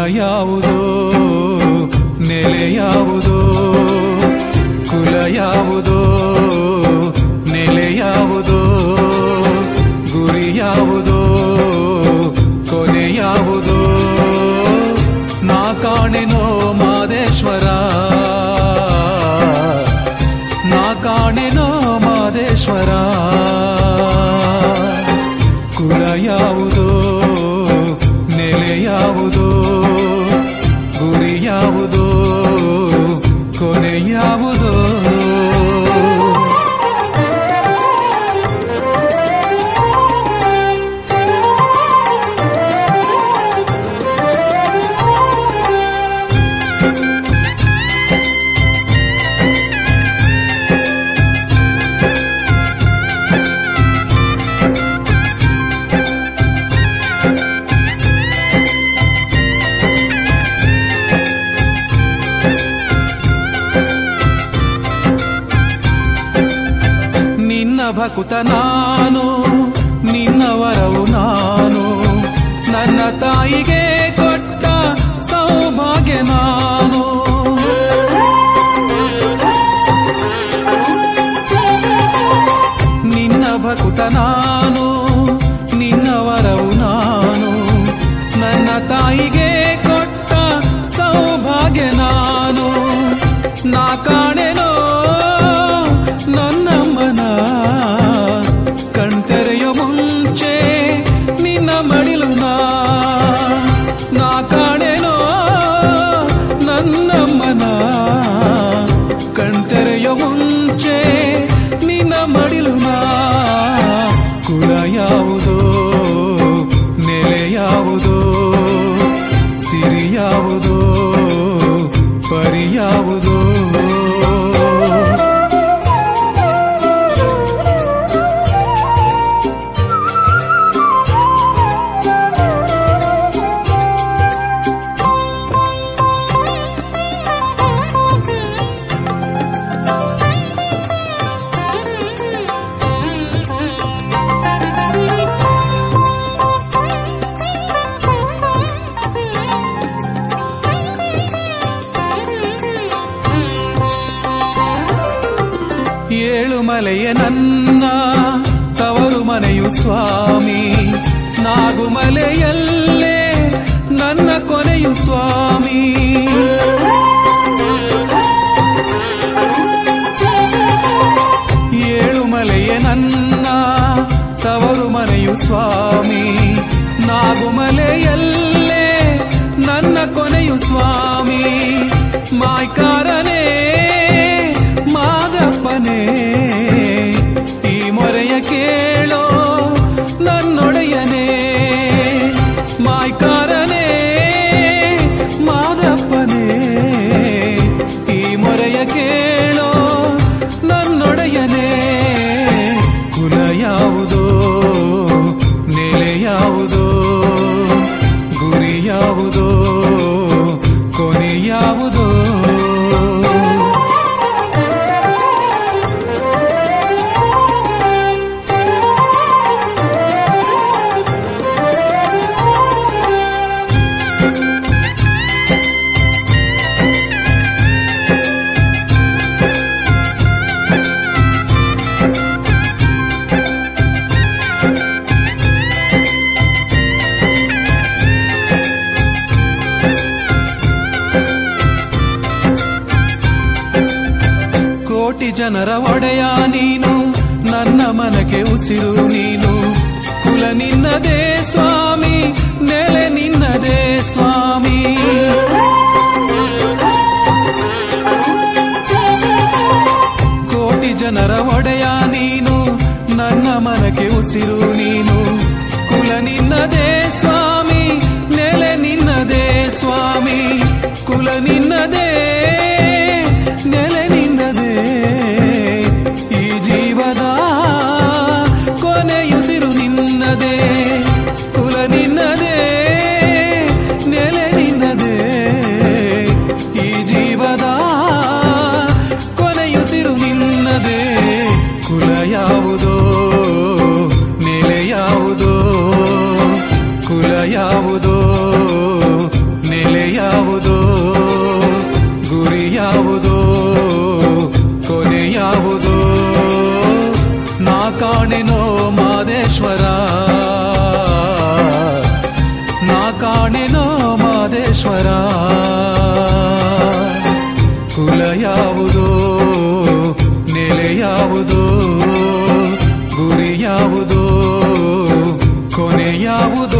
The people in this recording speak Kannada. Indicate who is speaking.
Speaker 1: ಯಾವುದೋ ನೆಲೆ ಯಾವುದೋ ಕುಲ ಯಾವುದೋ ನೆಲೆ ಯಾವುದೋ ಗುರಿ ಯಾವುದೋ ಕೊನೆ ಯಾವುದೋ ನಾ ಕಾಣೆನೋ ಮಾದೇಶ್ವರ ನಾ ಕಾಣೆನೋ ಮಾದೇಶ್ವರ ಕುಲ ಯಾವುದೋ ನೆಲೆ ಯಾವುದೋ ಗುರಿ ಯಾವುದೋ ಕೊನೆ ಯಾವುದೋ ನಿನ್ನ ಭಕುತ ನಾನು ನಿನ್ನ ವರವು ನಾನು ನನ್ನ ತಾಯಿಗೆ ಕೊಟ್ಟ ಸೌಭಾಗ್ಯ ನಾನು ನಿನ್ನ ಭಕುತ ನಾನು ನಿನ್ನ ವರವು ನಾನು ನನ್ನ ತಾಯಿಗೆ ಕೊಟ್ಟ ಸೌಭಾಗ್ಯ ನಾನು ನಾ ಕಾಣೆನೋ ನನ್ನಮ್ಮನ ಕಣ್ತೆರೆಯೋ ಮುಂಚೆ ನಿನ್ನ ಮಡಿಲು ನಾ ನಾ ಕಾಣೆನೋ ನನ್ನಮ್ಮನ ಕಣ್ತೆರೆಯೋ ಮುಂಚೆ ನಿನ್ನ ಮಡಿಲು ನಾ ಕುಲ ಯಾವುದೋ ನೆಲೆ ಯಾವುದೋ ಸಿರಿ ಯಾವುದೋ ಪರಿ ಯಾವುದೋ ಏಳು ಮಲೆಯ ನನ್ನ ತವರು ಮನೆಯು ಸ್ವಾಮಿ ನಾಗುಮಲೆಯಲ್ಲೇ ನನ್ನ ಕೊನೆಯು ಸ್ವಾಮಿ ಏಳು ಮಲೆಯ ನನ್ನ ತವರು ಮನೆಯು ಸ್ವಾಮಿ ನಾಗುಮಲೆಯಲ್ಲೇ ನನ್ನ ಕೊನೆಯು ಸ್ವಾಮಿ ಮಾಯ್ಕಾರನೇ ಮಾದಪ್ಪನೇ ಈ ಮೊರೆಯ ಕೇಳೋ ನನ್ನೊಡೆಯನೇ ಮಾಯ್ಕಾರನೇ ಮಾದಪ್ಪನೇ ಈ ಮೊರೆಯ ಕೇಳೋ ನನ್ನೊಡೆಯನೇ ಕುಲ ಯಾವುದೋ ನೆಲೆ ಯಾವುದೋ ಗುರಿ ಯಾವುದೋ ಕೊನೆ ಯಾವುದೋ ಕೋಟಿ ಜನರ ಒಡೆಯ ನೀನು ನನ್ನ ಮನಕ್ಕೆ ಉಸಿರು ನೀನು ಕುಲ ನಿನ್ನದೇ ಸ್ವಾಮಿ ನೆಲೆ ನಿನ್ನದೇ ಸ್ವಾಮಿ ಕೋಟಿ ಜನರ ಒಡೆಯ ನೀನು ನನ್ನ ಮನಕ್ಕೆ ಉಸಿರು ನೀನು ಕುಲ ನಿನ್ನದೇ ಸ್ವಾಮಿ ನೆಲೆ ನಿನ್ನದೇ ಸ್ವಾಮಿ ಕುಲ ನಿನ್ನದೇ ನೆಲೆ ನಿನ್ನದೇ ಈ ಜೀವದ ಕೊನೆಯುಸಿರು ನಿನ್ನದೇ ಕುಲ ನಿನ್ನದೇ ನೆಲೆ ನಿನ್ನದೇ ಈ ಜೀವದ ಕೊನೆಯುಸಿರು ನಿನ್ನದೇ ಕುಲ ಯಾವುದೋ ನೆಲೆ ಯಾವುದೋ ಕುಲ ಯಾವುದೋ ನೆಲೆ ಯಾವುದೋ ಗುರಿ ಯಾವುದೋ ಕೊನೆ ಯಾವುದೋ ನಾ ಕಾಣೆನೋ ಮಾದೇಶ್ವರ ನಾ ಕಾಣೆನೋ ಮಾದೇಶ್ವರ ಕುಲ ಯಾವುದೋ ನೆಲೆ ಯಾವುದೋ ಗುರಿ ಯಾವುದೋ ಕೊನೆ ಯಾವುದೋ